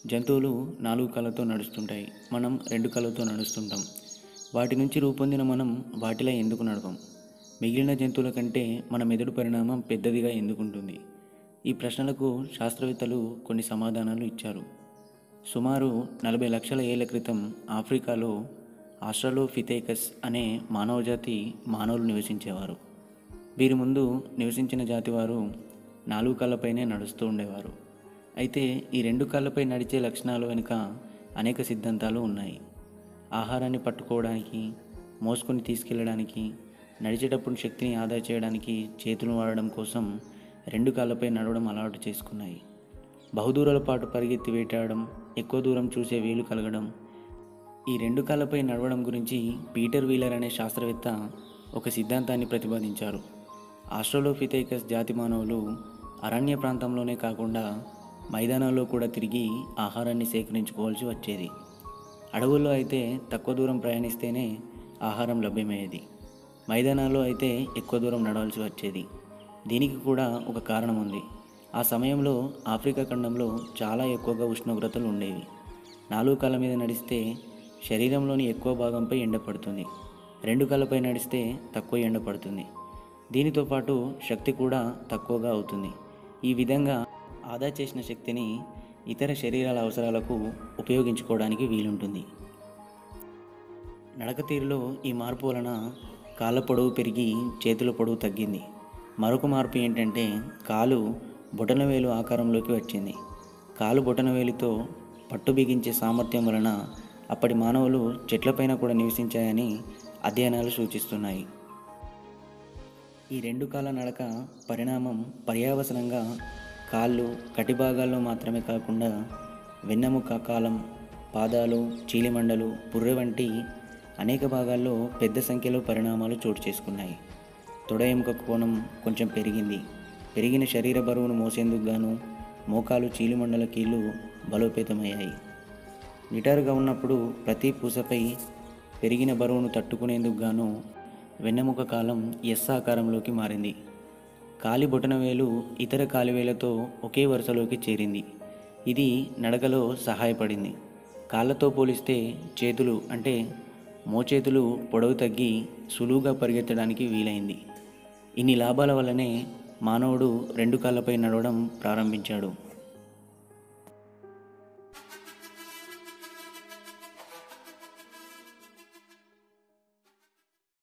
జంతువులు నాలుగు కాళ్ళతో నడుస్తుంటాయి మనం రెండు కాళ్ళతో నడుస్తుంటాం వాటి నుంచి రూపొందిన మనం వాటిలా ఎందుకు నడవం మిగిలిన జంతువుల కంటే మన మెదడు పరిణామం పెద్దదిగా ఎందుకుంటుంది ఈ ప్రశ్నలకు శాస్త్రవేత్తలు కొన్ని సమాధానాలు ఇచ్చారు సుమారు నలభై లక్షల ఏళ్ల క్రితం ఆఫ్రికాలో ఆస్ట్రలోఫిథేకస్ అనే మానవజాతి మానవులు నివసించేవారు వీరి ముందు నివసించిన జాతి వారు నాలుగు కాళ్ళపైనే నడుస్తూ ఉండేవారు అయితే ఈ రెండు కాళ్ళపై నడిచే లక్షణాల వెనుక అనేక సిద్ధాంతాలు ఉన్నాయి ఆహారాన్ని పట్టుకోవడానికి మోసుకొని తీసుకెళ్ళడానికి నడిచేటప్పుడు శక్తిని ఆదా చేయడానికి చేతులు వాడడం కోసం రెండు కాళ్ళపై నడవడం అలవాటు చేసుకున్నాయి బహుదూరాల పాటు పరిగెత్తి వేటాడడం ఎక్కువ దూరం చూసే వీలు కలగడం ఈ రెండు కాళ్ళపై నడవడం గురించి పీటర్ వీలర్ అనే శాస్త్రవేత్త ఒక సిద్ధాంతాన్ని ప్రతిపాదించారు ఆస్ట్రోలోఫిథేకస్ జాతి మానవులు అరణ్య ప్రాంతంలోనే కాకుండా మైదానాల్లో కూడా తిరిగి ఆహారాన్ని సేకరించుకోవాల్సి వచ్చేది అడవుల్లో అయితే తక్కువ దూరం ప్రయాణిస్తేనే ఆహారం లభ్యమయ్యేది మైదానాల్లో అయితే ఎక్కువ దూరం నడవాల్సి వచ్చేది దీనికి కూడా ఒక కారణం ఉంది ఆ సమయంలో ఆఫ్రికా ఖండంలో చాలా ఎక్కువగా ఉష్ణోగ్రతలు ఉండేవి నాలుగు కాళ్ళ మీద నడిస్తే శరీరంలోని ఎక్కువ భాగంపై ఎండ పడుతుంది రెండు కాళ్ళపై నడిస్తే తక్కువ ఎండ పడుతుంది దీనితో పాటు శక్తి కూడా తక్కువగా అవుతుంది ఈ విధంగా ఆదా చేసిన శక్తిని ఇతర శరీరాల అవసరాలకు ఉపయోగించుకోవడానికి వీలుంటుంది నడక తీరులో ఈ మార్పు వలన కాళ్ళ పొడవు పెరిగి చేతుల పొడవు తగ్గింది మరొక మార్పు ఏంటంటే కాలు బొటనవేలు ఆకారంలోకి వచ్చింది కాలు బొటనవేలితో పట్టు బిగించే సామర్థ్యం వలన అప్పటి మానవులు చెట్లపైన కూడా నివసించాయని అధ్యయనాలు సూచిస్తున్నాయి ఈ రెండు కాళ్ళ నడక పరిణామం పర్యావసనంగా కాళ్ళు కటిభాగాల్లో మాత్రమే కాకుండా వెన్నెముక కాలం పాదాలు చీలిమండలు పుర్రె వంటి అనేక భాగాల్లో పెద్ద సంఖ్యలో పరిణామాలు చోటు చేసుకున్నాయి తొడ ఎముక కోణం కొంచెం పెరిగింది పెరిగిన శరీర బరువును మోసేందుకు గాను మోకాలు చీలిమండల కీళ్ళు బలోపేతమయ్యాయి నిటారుగా ఉన్నప్పుడు ప్రతి పూసపై పెరిగిన బరువును తట్టుకునేందుకు గాను వెన్నెముక కాలం ఎస్ ఆకారంలోకి మారింది కాలి బొటనవేలు ఇతర కాలివేలతో ఒకే వరుసలోకి చేరింది ఇది నడకలో సహాయపడింది కాళ్ళతో పోలిస్తే చేతులు అంటే మోచేతులు పొడవు తగ్గి సులువుగా పరిగెత్తడానికి వీలైంది ఇన్ని లాభాల వల్లనే మానవుడు రెండు కాళ్ళపై నడవడం ప్రారంభించాడు